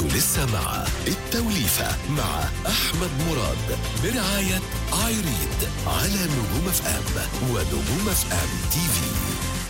انتوا لسه مع التوليفة مع أحمد مراد برعاية ايريد على نجوم اف ام ونجوم اف ام تي في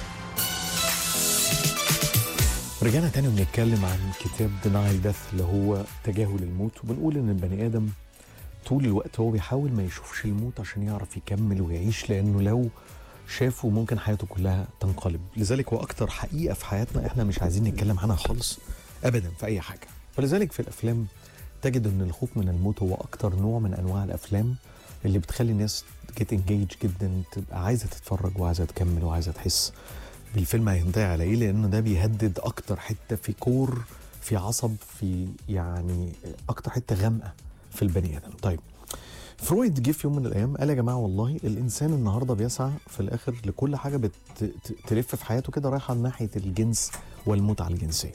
رجعنا تاني وبنتكلم عن كتاب دينايل ديث اللي هو تجاهل الموت وبنقول ان البني ادم طول الوقت هو بيحاول ما يشوفش الموت عشان يعرف يكمل ويعيش لانه لو شافه ممكن حياته كلها تنقلب لذلك هو اكتر حقيقه في حياتنا احنا مش عايزين نتكلم عنها خالص ابدا في اي حاجه ولذلك في الافلام تجد ان الخوف من الموت هو اكتر نوع من انواع الافلام اللي بتخلي الناس جيت انجيج جدا تبقى عايزه تتفرج وعايزه تكمل وعايزه تحس بالفيلم هينتهي على ايه لان ده بيهدد اكتر حته في كور في عصب في يعني اكتر حته غامقه في البني ادم طيب فرويد جه في يوم من الايام قال يا جماعه والله الانسان النهارده بيسعى في الاخر لكل حاجه بتلف في حياته كده رايحه ناحيه الجنس والمتعه الجنسيه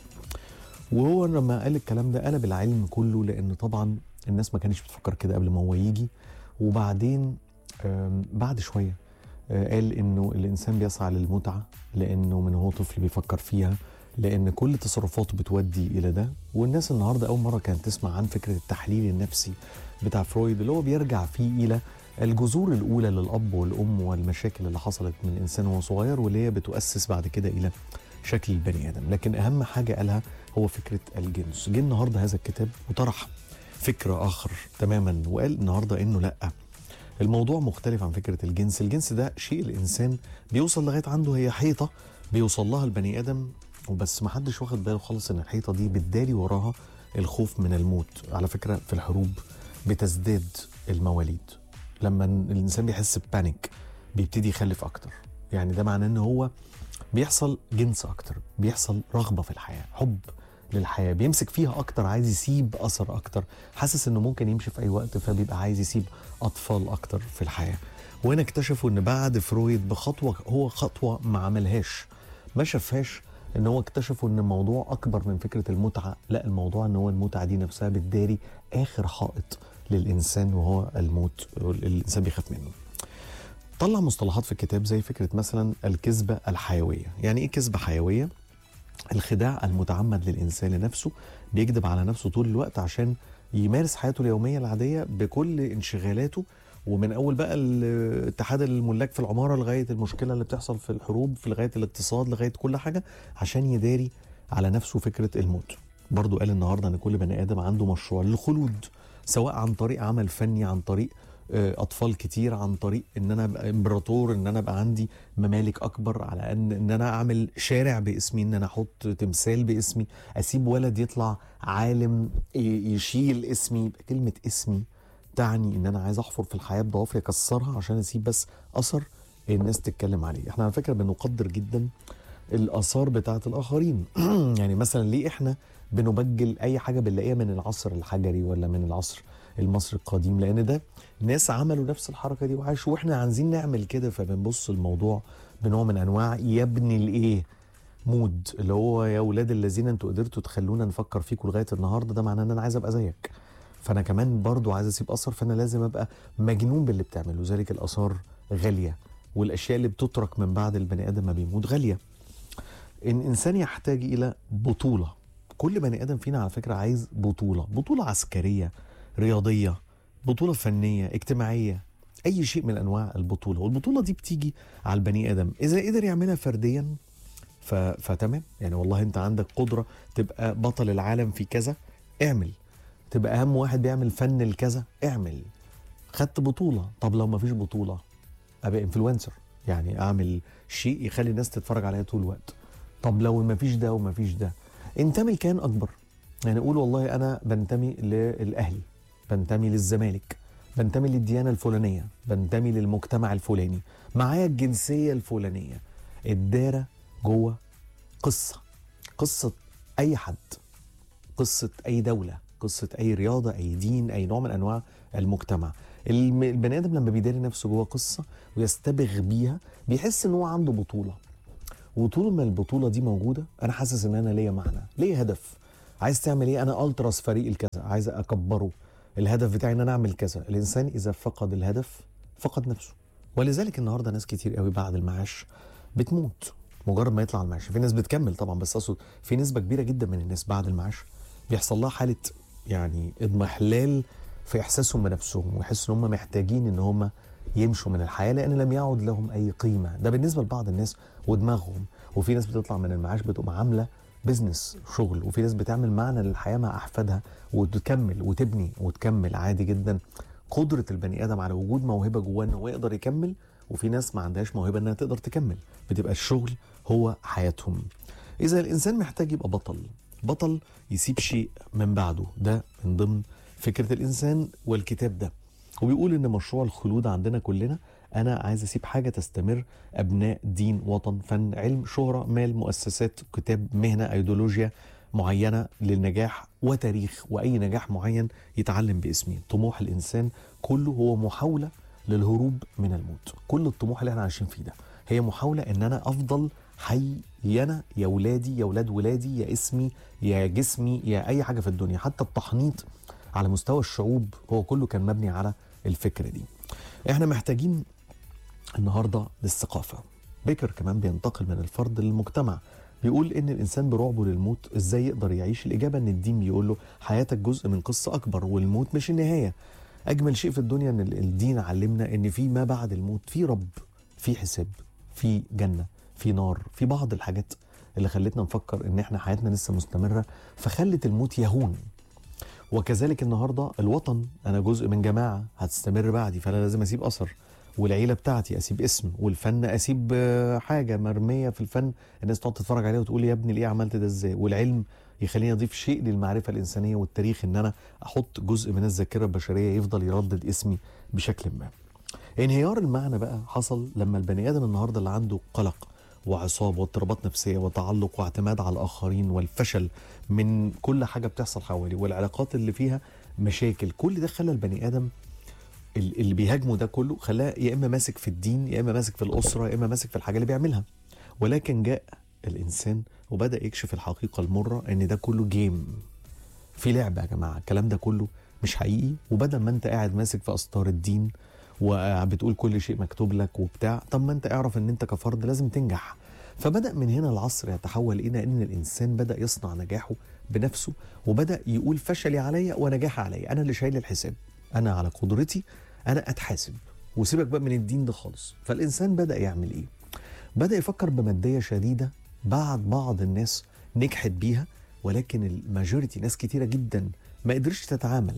وهو لما قال الكلام ده قلب العلم كله لان طبعا الناس ما كانتش بتفكر كده قبل ما هو يجي وبعدين آم، بعد شويه آه، قال انه الانسان بيسعى للمتعه لانه من هو طفل بيفكر فيها لان كل تصرفاته بتودي الى ده والناس النهارده اول مره كانت تسمع عن فكره التحليل النفسي بتاع فرويد اللي هو بيرجع فيه الى الجذور الاولى للاب والام والمشاكل اللي حصلت من الانسان وهو صغير واللي هي بتؤسس بعد كده الى شكل البني ادم لكن اهم حاجه قالها هو فكره الجنس جه النهارده هذا الكتاب وطرح فكر اخر تماما وقال النهارده انه لا الموضوع مختلف عن فكره الجنس الجنس ده شيء الانسان بيوصل لغايه عنده هي حيطه بيوصل لها البني ادم وبس ما حدش واخد باله خالص ان الحيطه دي بتداري وراها الخوف من الموت على فكره في الحروب بتزداد المواليد لما الانسان بيحس ببانيك بيبتدي يخلف اكتر يعني ده معناه ان هو بيحصل جنس اكتر بيحصل رغبه في الحياه حب للحياه بيمسك فيها اكتر عايز يسيب اثر اكتر حاسس انه ممكن يمشي في اي وقت فبيبقى عايز يسيب اطفال اكتر في الحياه وهنا اكتشفوا ان بعد فرويد بخطوه هو خطوه ما عملهاش ما شافهاش ان هو اكتشفوا ان الموضوع اكبر من فكره المتعه لا الموضوع ان هو المتعه دي نفسها بتداري اخر حائط للانسان وهو الموت الانسان بيخاف منه طلع مصطلحات في الكتاب زي فكره مثلا الكذبه الحيويه يعني ايه كذبه حيويه الخداع المتعمد للانسان لنفسه بيكذب على نفسه طول الوقت عشان يمارس حياته اليوميه العاديه بكل انشغالاته ومن اول بقى ال- اتحاد الملاك في العماره لغايه المشكله اللي بتحصل في الحروب في لغايه الاقتصاد لغايه كل حاجه عشان يداري على نفسه فكره الموت برضو قال النهارده ان كل بني ادم عنده مشروع للخلود سواء عن طريق عمل فني عن طريق آه، اطفال كتير عن طريق ان انا ابقى امبراطور ان انا ابقى عندي ممالك اكبر على ان ان انا اعمل شارع باسمي ان انا احط تمثال باسمي اسيب ولد يطلع عالم ي- يشيل اسمي كلمه اسمي تعني ان انا عايز احفر في الحياه بضوافري اكسرها عشان اسيب بس اثر الناس تتكلم عليه احنا على فكره بنقدر جدا الاثار بتاعه الاخرين يعني مثلا ليه احنا بنبجل اي حاجه بنلاقيها من العصر الحجري ولا من العصر المصري القديم لان ده ناس عملوا نفس الحركه دي وعاشوا واحنا عايزين نعمل كده فبنبص الموضوع بنوع من انواع يبني الايه مود اللي هو يا ولاد الذين انتوا قدرتوا تخلونا نفكر فيكم لغايه النهارده ده معناه ان انا عايز ابقى زيك فانا كمان برضو عايز اسيب اثر فانا لازم ابقى مجنون باللي بتعمله ذلك الاثار غاليه والاشياء اللي بتترك من بعد البني ادم ما بيموت غاليه ان انسان يحتاج الى بطوله كل بني ادم فينا على فكره عايز بطوله بطوله عسكريه رياضيه بطوله فنيه اجتماعيه اي شيء من انواع البطوله والبطوله دي بتيجي على البني ادم اذا قدر يعملها فرديا ف... فتمام يعني والله انت عندك قدره تبقى بطل العالم في كذا اعمل تبقى اهم واحد بيعمل فن الكذا اعمل خدت بطوله طب لو ما فيش بطوله ابقى انفلونسر يعني اعمل شيء يخلي الناس تتفرج عليا طول الوقت طب لو ما فيش ده وما فيش ده انتمي لكيان اكبر يعني اقول والله انا بنتمي للاهلي بنتمي للزمالك بنتمي للديانه الفلانيه بنتمي للمجتمع الفلاني معايا الجنسيه الفلانيه الدايره جوه قصه قصه اي حد قصه اي دوله قصه اي رياضه اي دين اي نوع من انواع المجتمع الم- البني ادم لما بيداري نفسه جوه قصه ويستبغ بيها بيحس ان هو عنده بطوله وطول ما البطوله دي موجوده انا حاسس ان انا ليا معنى ليا هدف عايز تعمل ايه انا التراس فريق الكذا عايز اكبره الهدف بتاعي ان انا اعمل كذا الانسان اذا فقد الهدف فقد نفسه ولذلك النهارده ناس كتير قوي بعد المعاش بتموت مجرد ما يطلع المعاش في ناس بتكمل طبعا بس اقصد في نسبه كبيره جدا من الناس بعد المعاش بيحصل لها حاله يعني اضمحلال في احساسهم بنفسهم ويحسوا ان هم محتاجين ان هم يمشوا من الحياه لان لم يعد لهم اي قيمه ده بالنسبه لبعض الناس ودماغهم وفي ناس بتطلع من المعاش بتبقى عامله بزنس شغل وفي ناس بتعمل معنى للحياه مع احفادها وتكمل وتبني وتكمل عادي جدا قدره البني ادم على وجود موهبه جواه ان هو يقدر يكمل وفي ناس ما عندهاش موهبه انها تقدر تكمل بتبقى الشغل هو حياتهم اذا الانسان محتاج يبقى بطل بطل يسيب شيء من بعده ده من ضمن فكره الانسان والكتاب ده وبيقول ان مشروع الخلود عندنا كلنا انا عايز اسيب حاجه تستمر ابناء دين وطن فن علم شهره مال مؤسسات كتاب مهنه ايديولوجيا معينه للنجاح وتاريخ واي نجاح معين يتعلم باسمي طموح الانسان كله هو محاوله للهروب من الموت كل الطموح اللي احنا عايشين فيه ده هي محاوله ان انا افضل حي يا انا يا ولادي يا ولاد ولادي يا اسمي يا جسمي يا اي حاجه في الدنيا حتى التحنيط على مستوى الشعوب هو كله كان مبني على الفكره دي احنا محتاجين النهارده للثقافه بيكر كمان بينتقل من الفرد للمجتمع بيقول ان الانسان برعبه للموت ازاي يقدر يعيش الاجابه ان الدين بيقول له حياتك جزء من قصه اكبر والموت مش النهايه اجمل شيء في الدنيا ان الدين علمنا ان في ما بعد الموت في رب في حساب في جنه في نار في بعض الحاجات اللي خلتنا نفكر ان احنا حياتنا لسه مستمره فخلت الموت يهون وكذلك النهارده الوطن انا جزء من جماعه هتستمر بعدي فانا لازم اسيب اثر والعيله بتاعتي اسيب اسم والفن اسيب حاجه مرميه في الفن الناس تقعد تتفرج عليها وتقول يا ابني ليه عملت ده ازاي والعلم يخليني اضيف شيء للمعرفه الانسانيه والتاريخ ان انا احط جزء من الذاكره البشريه يفضل يردد اسمي بشكل ما انهيار المعنى بقى حصل لما البني ادم النهارده اللي عنده قلق وعصابه واضطرابات نفسيه وتعلق واعتماد على الاخرين والفشل من كل حاجه بتحصل حواليه والعلاقات اللي فيها مشاكل كل ده خلى البني ادم اللي بيهاجمه ده كله خلاه يا اما ماسك في الدين يا اما ماسك في الاسره يا اما ماسك في الحاجه اللي بيعملها ولكن جاء الانسان وبدا يكشف الحقيقه المره ان ده كله جيم في لعبه يا جماعه الكلام ده كله مش حقيقي وبدل ما انت قاعد ماسك في استار الدين وبتقول كل شيء مكتوب لك وبتاع طب ما انت اعرف ان انت كفرد لازم تنجح فبدا من هنا العصر يتحول الى ان الانسان بدا يصنع نجاحه بنفسه وبدا يقول فشلي عليا ونجاحي عليا انا اللي شايل الحساب انا على قدرتي انا اتحاسب وسيبك بقى من الدين ده خالص فالانسان بدا يعمل ايه بدا يفكر بماديه شديده بعد بعض الناس نجحت بيها ولكن الماجوريتي ناس كتيره جدا ما قدرتش تتعامل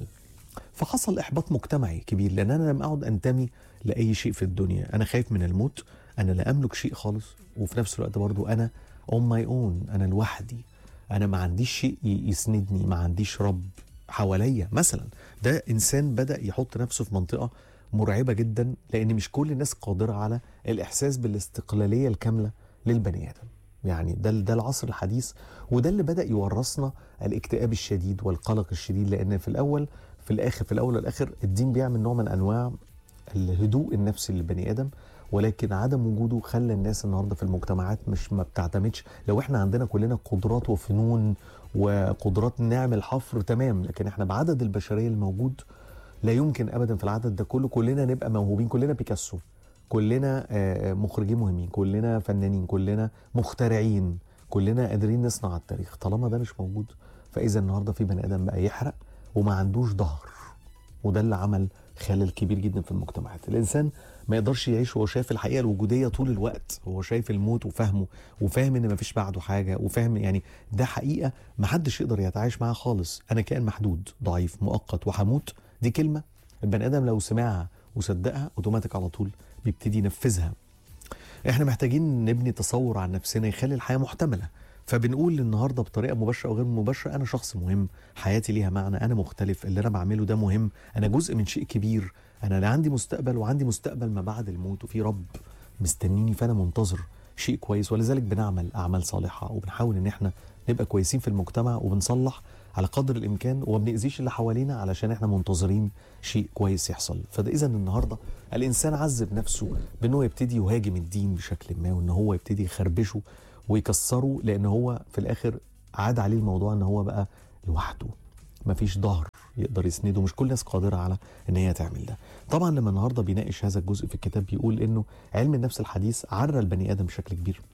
فحصل احباط مجتمعي كبير لان انا لم اعد انتمي لاي شيء في الدنيا انا خايف من الموت انا لا املك شيء خالص وفي نفس الوقت برضو انا اون ماي اون انا لوحدي انا ما عنديش شيء يسندني ما عنديش رب حواليا مثلا ده انسان بدا يحط نفسه في منطقه مرعبه جدا لان مش كل الناس قادره على الاحساس بالاستقلاليه الكامله للبني ادم يعني ده ده العصر الحديث وده اللي بدا يورثنا الاكتئاب الشديد والقلق الشديد لان في الاول في الاخر في الاول والاخر الدين بيعمل نوع من انواع الهدوء النفسي للبني ادم ولكن عدم وجوده خلى الناس النهارده في المجتمعات مش ما بتعتمدش لو احنا عندنا كلنا قدرات وفنون وقدرات نعمل حفر تمام لكن احنا بعدد البشريه الموجود لا يمكن ابدا في العدد ده كله كلنا نبقى موهوبين كلنا بيكاسو كلنا مخرجين مهمين كلنا فنانين كلنا مخترعين كلنا قادرين نصنع التاريخ طالما ده مش موجود فاذا النهارده في بني ادم بقى يحرق وما عندوش ظهر وده اللي عمل خلل كبير جدا في المجتمعات الانسان ما يقدرش يعيش وهو شايف الحقيقه الوجوديه طول الوقت هو شايف الموت وفاهمه وفاهم ان ما فيش بعده حاجه وفاهم يعني ده حقيقه ما حدش يقدر يتعايش معاها خالص انا كائن محدود ضعيف مؤقت وهموت دي كلمه البني ادم لو سمعها وصدقها اوتوماتيك على طول بيبتدي ينفذها احنا محتاجين نبني تصور عن نفسنا يخلي الحياه محتمله فبنقول النهارده بطريقه مباشره او غير مباشره انا شخص مهم حياتي ليها معنى انا مختلف اللي انا بعمله ده مهم انا جزء من شيء كبير انا عندي مستقبل وعندي مستقبل ما بعد الموت وفي رب مستنيني فانا منتظر شيء كويس ولذلك بنعمل اعمال صالحه وبنحاول ان احنا نبقى كويسين في المجتمع وبنصلح على قدر الامكان وما بنأذيش اللي حوالينا علشان احنا منتظرين شيء كويس يحصل فده اذا النهارده الانسان عذب نفسه بانه يبتدي يهاجم الدين بشكل ما وان هو يبتدي يخربشه ويكسره لان هو في الاخر عاد عليه الموضوع ان هو بقى لوحده مفيش ظهر يقدر يسنده مش كل الناس قادره على ان هي تعمل ده طبعا لما النهارده بيناقش هذا الجزء في الكتاب بيقول انه علم النفس الحديث عرى البني ادم بشكل كبير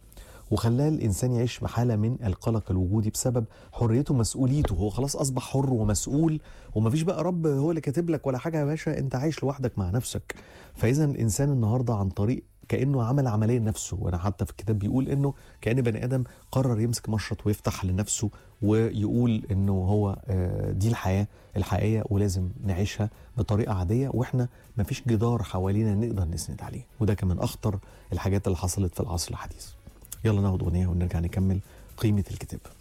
وخلاه الانسان يعيش بحاله من القلق الوجودي بسبب حريته ومسؤوليته هو خلاص اصبح حر ومسؤول ومفيش بقى رب هو اللي كاتب لك ولا حاجه يا باشا انت عايش لوحدك مع نفسك فاذا الانسان النهارده عن طريق كانه عمل عمليه لنفسه وانا حتى في الكتاب بيقول انه كان بني ادم قرر يمسك مشرط ويفتح لنفسه ويقول انه هو آه، دي الحياه الحقيقيه ولازم نعيشها بطريقه عاديه واحنا مفيش جدار حوالينا نقدر نسند عليه وده كان من اخطر الحاجات اللي حصلت في العصر الحديث يلا ناخد اغنيه ونرجع نكمل قيمه الكتاب